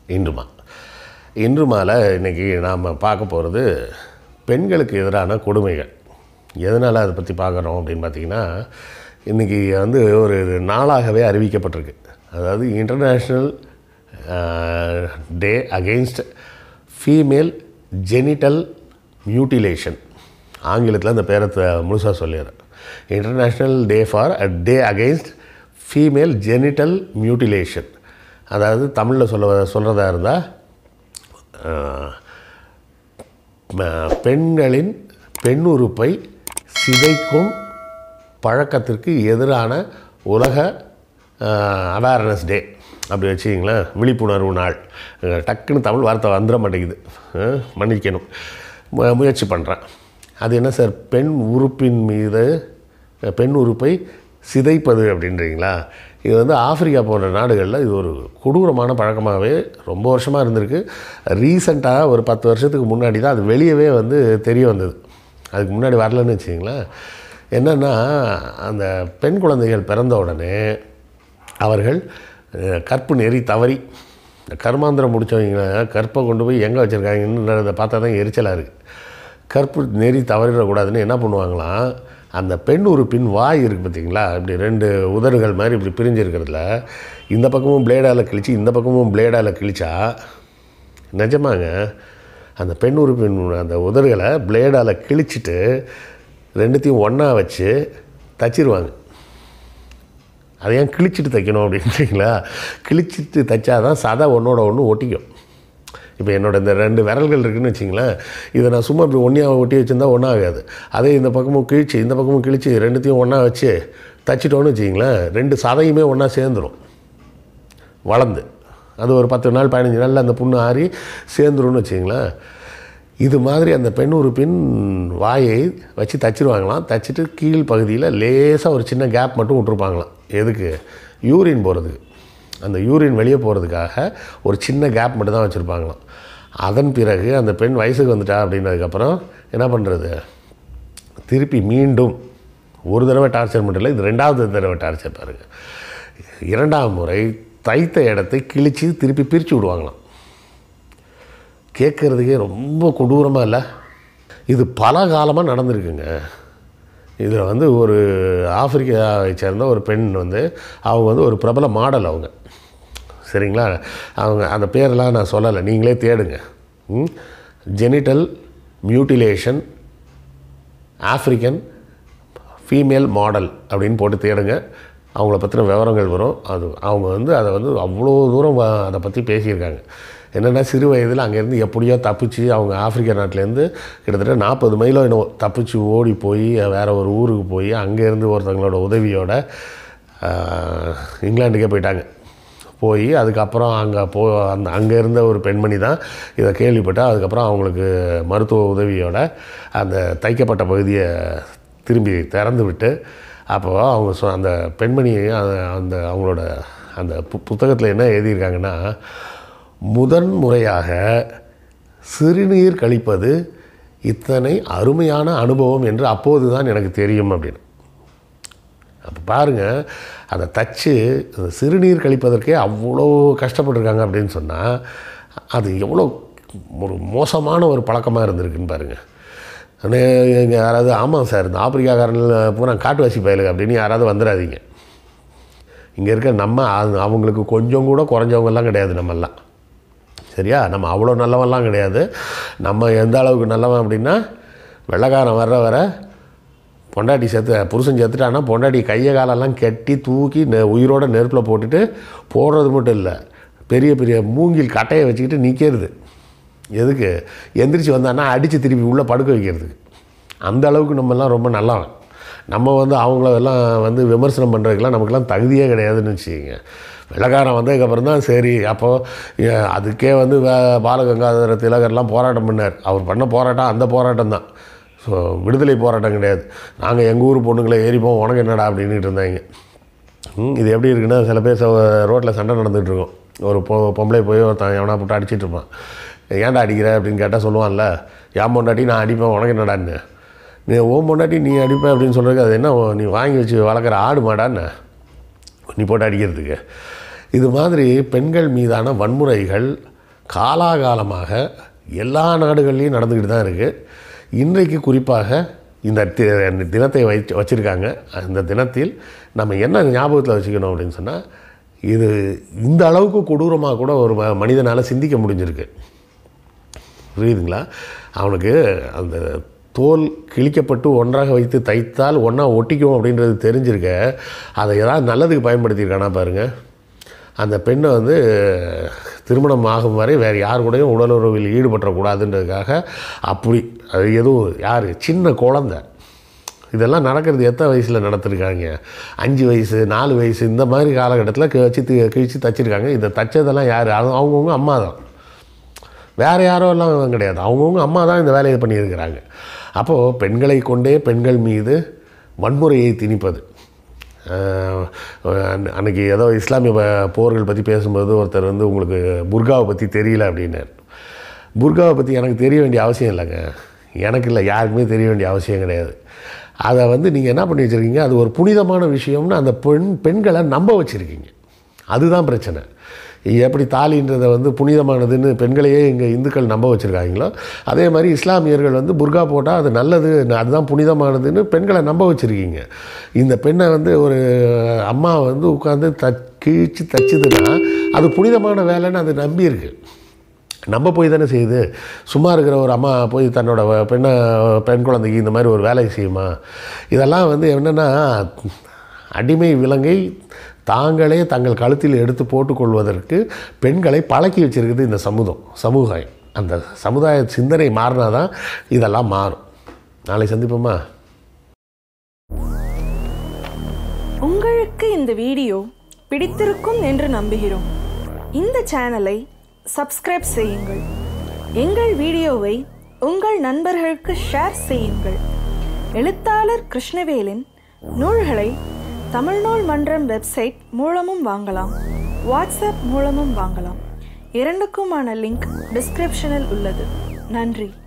இன்றுமா இன்றுமால இன்றைக்கி நாம் பார்க்க போகிறது பெண்களுக்கு எதிரான கொடுமைகள் எதனால் அதை பற்றி பார்க்குறோம் அப்படின்னு பார்த்தீங்கன்னா இன்றைக்கி வந்து ஒரு நாளாகவே அறிவிக்கப்பட்டிருக்கு அதாவது international day against female genital mutilation ஆங்கிலத்தில் அந்த பேரை முழுசாக சொல்லிடுறேன் international day for day against female genital mutilation அதாவது தமிழில் சொல்ல சொல்கிறதா இருந்தால் பெண்களின் பெண் உறுப்பை சிதைக்கும் பழக்கத்திற்கு எதிரான உலக அவேர்னஸ் டே அப்படி வச்சுக்கிங்களேன் விழிப்புணர்வு நாள் அஹ், டக்குன்னு தமிழ் வார்த்தை வந்துட மாட்டேங்குது அஹ், மன்னிக்கணும் மு- முயற்சி பண்ணுறேன் அது என்ன சார் பெண் உறுப்பின் மீது அஹ், பெண் உறுப்பை சிதைப்பது அப்படின்றீங்களா இது வந்து ஆப்பிரிக்கா போன்ற நாடுகளில் இது ஒரு கொடூரமான பழக்கமாகவே ரொம்ப வருஷமாக இருந்திருக்கு ரீசண்டாக ஒரு பத்து வருஷத்துக்கு முன்னாடி தான் அது வெளியவே வந்து தெரிய வந்தது அதுக்கு முன்னாடி வரலன்னு வச்சிங்களேன் என்னென்னா அந்த பெண் குழந்தைகள் பிறந்த உடனே அவர்கள் அஹ், கற்பு நெறி தவறி இந்த கர்மாந்திரம் முடித்தவங்க கற்பை கொண்டு போய் எங்கே வச்சுருக்காங்கன்னு அதை பார்த்தா தான் எரிச்சலாக இருக்குது கற்பு நெறி தவறிடக்கூடாதுன்னு என்ன பண்ணுவாங்களாம் அந்த பெண் உறுப்பின் வாய் இருக்குது பார்த்தீங்களா இப்படி ரெண்டு உதடுகள் மாதிரி இப்படி பிரிஞ்சிருக்கிறதுல இந்த பக்கமும் பிளேடால் கிழிச்சு இந்த பக்கமும் பிளேடால் கிழிச்சா நிஜமாங்க அந்த பெண் உறுப்பின் அந்த உதடுகளை பிளேடால் கிழிச்சிட்டு ரெண்டுத்தையும் ஒன்றா வச்சு தச்சிருவாங்க அதை ஏன் கிழிச்சிட்டு தைக்கணும் அப்படின்றீங்களா கிழிச்சிட்டு தைச்சாதான் சதை ஒன்றோட ஒன்று ஒட்டிக்கும் இப்போ என்னோட இந்த ரெண்டு விரல்கள் இருக்குன்னு வச்சிங்களேன் இதை நான் சும்மா இப்படி ஒன்றியாக ஒட்டி வச்சுருந்தா ஒன்றும் ஆகாது அதே இந்த பக்கமும் கிழிச்சு இந்த பக்கமும் கிழிச்சு ரெண்டுத்தையும் ஒன்றா வச்சு தச்சிட்டோன்னு வச்சிங்களேன் ரெண்டு சதையுமே ஒன்றா சேர்ந்துடும் வளர்ந்து அது ஒரு பத்து நாள் பதினஞ்சு நாளில் அந்த புண்ணு ஆறி சேர்ந்துரும்னு வச்சிங்களேன் இது மாதிரி அந்த பெண் உறுப்பின் வாயை வச்சு தச்சிருவாங்களாம் தச்சிட்டு கீழ் பகுதியில் லேசாக ஒரு சின்ன கேப் மட்டும் விட்ருப்பாங்களாம் எதுக்கு யூரின் போகிறதுக்கு அந்த யூரின் வெளியே போகிறதுக்காக ஒரு சின்ன கேப் மட்டும் தான் வச்சுருப்பாங்களாம் அதன் பிறகு அந்த பெண் வயசுக்கு வந்துட்டா அப்படின்னதுக்கப்புறம் என்ன பண்ணுறது திருப்பி மீண்டும் ஒரு தடவை டார்ச்சர் மட்டும் இல்லை இது ரெண்டாவது தடவை டார்ச்சர் பாருங்கள் இரண்டாம் முறை தைத்த இடத்தை கிழித்து திருப்பி பிரித்து விடுவாங்களாம் கேட்குறதுக்கே ரொம்ப கொடூரமாக இல்லை இது பல காலமாக நடந்திருக்குங்க இதில் வந்து ஒரு ஆப்பிரிக்காவை சேர்ந்த ஒரு பெண் வந்து அவங்க வந்து ஒரு பிரபல மாடல் அவங்க சரிங்களா அவங்க அந்த பேரெல்லாம் நான் சொல்லலை நீங்களே தேடுங்க genital mutilation African female model அப்படின்னு போட்டு தேடுங்க அவங்கள பற்றின விவரங்கள் வரும் அது அவங்க வந்து அதை வந்து அவ்வளோ தூரம் வ- அதை பற்றி பேசியிருக்காங்க என்னென்னா சிறு வயதில் அங்கேருந்து எப்படியோ தப்பிச்சு அவங்க ஆப்பிரிக்கா நாட்டிலேருந்து கிட்டத்தட்ட நாற்பது மைலோ என்னவோ தப்பிச்சு ஓடி போய் வேறு ஒரு ஊருக்கு போய் அங்கேருந்து ஒருத்தவங்களோட உதவியோட ஆஹ், இங்கிலாந்துக்கே போயிட்டாங்க போய் அதுக்கப்புறம் அங்கே போ அந்த அங்கே இருந்த ஒரு பெண்மணி தான் இதை கேள்விப்பட்டு அதுக்கப்புறம் அவங்களுக்கு மருத்துவ உதவியோட அந்த தைக்கப்பட்ட பகுதியை திரும்பி திறந்து விட்டு அப்போ அவங்க சொ அந்த பெண்மணி அந்த அந்த அவங்களோட அந்த பு புத்தகத்தில் என்ன எழுதியிருக்காங்கன்னா முதன் முறையாக சிறுநீர் கழிப்பது இத்தனை அருமையான அனுபவம் என்று அப்போது தான் எனக்கு தெரியும் அப்படின்னு அப்போ பாருங்கள் அதை தச்சு அந்த சிறுநீர் கழிப்பதற்கே அவ்வளோ கஷ்டப்பட்டிருக்காங்க அப்படின்னு சொன்னால் அது எவ்வளோ ஒரு மோசமான ஒரு பழக்கமாக இருந்திருக்குன்னு பாருங்கள் அண்ணே இங்கே யாராவது ஆமாம் சார் இந்த ஆப்பிரிக்காக்காரனில் பூரா காட்டுவாசி பயலுங்க அப்படின்னு யாராவது வந்துடாதீங்க இங்கே இருக்க நம்ம அது- அவங்களுக்கு கொஞ்சம் கூட குறைஞ்சவங்கெல்லாம் கிடையாது நம்மெல்லாம் சரியா நம்ம அவ்வளோ நல்லவன்லாம் கிடையாது நம்ம எந்த அளவுக்கு நல்லவன் அப்படின்னா வெள்ளைக்காரன் வர்ற வர பொண்டாட்டி செத்து புருஷன் செத்துட்டான்னா பொண்டாட்டி கையை காலெல்லாம் கட்டி தூக்கி நெ உயிரோட நெருப்பில் போட்டுட்டு போடுறது மட்டும் இல்லை பெரிய பெரிய மூங்கில் கட்டையை வச்சுக்கிட்டு நிற்கிறது எதுக்கு எந்திரிச்சு வந்தான்னா அடித்து திருப்பி உள்ளே படுக்க வைக்கிறதுக்கு அந்த அளவுக்கு நம்மெல்லாம் ரொம்ப நல்லவன் நம்ம வந்து அவங்கள எல்லாம் வந்து விமர்சனம் பண்ணுறதுக்கெல்லாம் நமக்கெல்லாம் தகுதியே கிடையாதுன்னு வச்சுக்கோங்க வெள்ளக்காரன் வந்ததுக்கப்புறம் தான் சரி அப்போது அதுக்கே வந்து வே- பாலகங்காதர திலகர்லாம் போராட்டம் பண்ணார் அவர் பண்ண போராட்டம் அந்த போராட்டம் தான் ஸோ விடுதலை போராட்டம் கிடையாது நாங்கள் எங்கள் ஊர் பொண்ணுங்களை ஏறிப்போம் உனக்கு என்னடா அப்படின்ட்டு இருந்தாங்க ம், இது எப்படி இருக்குன்னா சில பேர் ரோட்டில் சண்டை நடந்துகிட்டு இருக்கும் ஒரு பொ பொம்பளை போய் ஒருத்தன் எவனா போட்டு அடிச்சிட்டு இருப்பான் ஏன்டா அடிக்கிற அப்படின்னு கேட்டால் சொல்லுவான்ல என் பொண்டாட்டி நான் அடிப்பேன் உனக்கு என்னடான்னு நீ ஓன் பொண்டாட்டி நீ அடிப்பேன் அப்படின்னு சொல்கிறதுக்கு அது என்ன நீ வாங்கி வச்சு வளர்க்குற ஆடு மாடான்னு நீ போட்டு அடிக்கிறதுக்கு இது மாதிரி பெண்கள் மீதான வன்முறைகள் காலாகாலமாக எல்லா நாடுகள்லையும் நடந்துக்கிட்டு தான் இருக்குது இன்றைக்கு குறிப்பாக இந்த தி- இந்த தினத்தை வச்சு வச்சுருக்காங்க அந்த தினத்தில் நம்ம என்ன ஞாபகத்தில் வச்சுக்கணும் அப்படின்னு சொன்னால் இது இந்த அளவுக்கு கொடூரமாக கூட ஒரு ம- மனிதனால் சிந்திக்க முடிஞ்சிருக்கு புரியுதுங்களா அவனுக்கு அந்த தோல் கிழிக்கப்பட்டு ஒன்றாக வைத்து தைத்தால் ஒன்றா ஒட்டிக்கும் அப்படின்றது தெரிஞ்சிருக்க அதை ஏதாவது நல்லதுக்கு பயன்படுத்தியிருக்கானா பாருங்கள் அந்த பெண்ணை வந்து திருமணம் ஆகும் வரை வேறு யார் கூடயும் உடலுறவில் ஈடுபட்டக்கூடாதுன்றதுக்காக அப்படி அது எதுவும் யார் சின்ன குழந்தை இதெல்லாம் நடக்கிறது எத்தனை வயசில் நடத்திருக்காங்க அஞ்சு வயசு நாலு வயசு இந்த மாதிரி காலகட்டத்தில் கிழிச்சு தி- கிழிச்சு தச்சிருக்காங்க இதை தச்சதெல்லாம் யார் அது அவங்கவுங்க அம்மா தான் வேறு யாரோ எல்லாம் கிடையாது அவங்கவுங்க அம்மா தான் இந்த வேலையை பண்ணியிருக்கிறாங்க அப்போது பெண்களை கொண்டே பெண்கள் மீது வன்முறையை திணிப்பது ஆஹ் அன்ன- அன்னைக்கு ஏதோ இஸ்லாமிய ப- போர்கள் பற்றி பேசும்போது ஒருத்தர் வந்து உங்களுக்கு புர்காவை பற்றி தெரியல அப்படின்னார் புர்காவை பற்றி எனக்கு தெரிய வேண்டிய அவசியம் இல்லைங்க எனக்கு இல்லை யாருக்குமே தெரிய வேண்டிய அவசியம் கிடையாது அதை வந்து நீங்கள் என்ன பண்ணி வச்சுருக்கீங்க அது ஒரு புனிதமான விஷயம்னு அந்த பெண் பெண்களை நம்ப வச்சுருக்கீங்க அதுதான் பிரச்சனை எப்படி தாலின்றதை வந்து புனிதமானதுன்னு பெண்களையே இங்கே இந்துக்கள் நம்ப வச்சுருக்காங்களோ அதே மாதிரி இஸ்லாமியர்கள் வந்து புர்கா போட்டால் அது நல்லது அதுதான் புனிதமானதுன்னு பெண்களை நம்ப வச்சுருக்கீங்க இந்த பெண்ணை வந்து ஒரு அம்மா வந்து உட்காந்து த கிழிச்சு தச்சுதுன்னா அது புனிதமான வேலைன்னு அது நம்பியிருக்கு நம்ம போய் தானே செய்யுது சும்மா இருக்கிற ஒரு அம்மா போய் தன்னோட வ- பெண்ணை பெண் குழந்தைக்கு இந்த மாதிரி ஒரு வேலையை செய்யுமா இதெல்லாம் வந்து என்னென்னா அடிமை விலங்கை தாங்களே தங்கள் கழுத்தில் எடுத்து போட்டுக்கொள்வதற்கு பெண்களை பழக்கி வச்சிருக்குது இந்த சமூகம் சமூகம் அந்த சமுதாய சிந்தனை மாறினா தான் இதெல்லாம் மாறும் நாளை சந்திப்போமா உங்களுக்கு இந்த வீடியோ பிடித்திருக்கும் என்று நம்புகிறோம் இந்த சேனலை சப்ஸ்கிரைப் செய்யுங்கள் எங்கள் வீடியோவை உங்கள் நண்பர்களுக்கு ஷேர் செய்யுங்கள் எழுத்தாளர் கிருஷ்ணவேலின் நூல்களை தமிழ்நூல் மன்றம் வெப்சைட் மூலமும் வாங்கலாம் வாட்ஸ்அப் மூலமும் வாங்கலாம் இரண்டுக்குமான லிங்க் டிஸ்கிரிப்ஷனில் உள்ளது நன்றி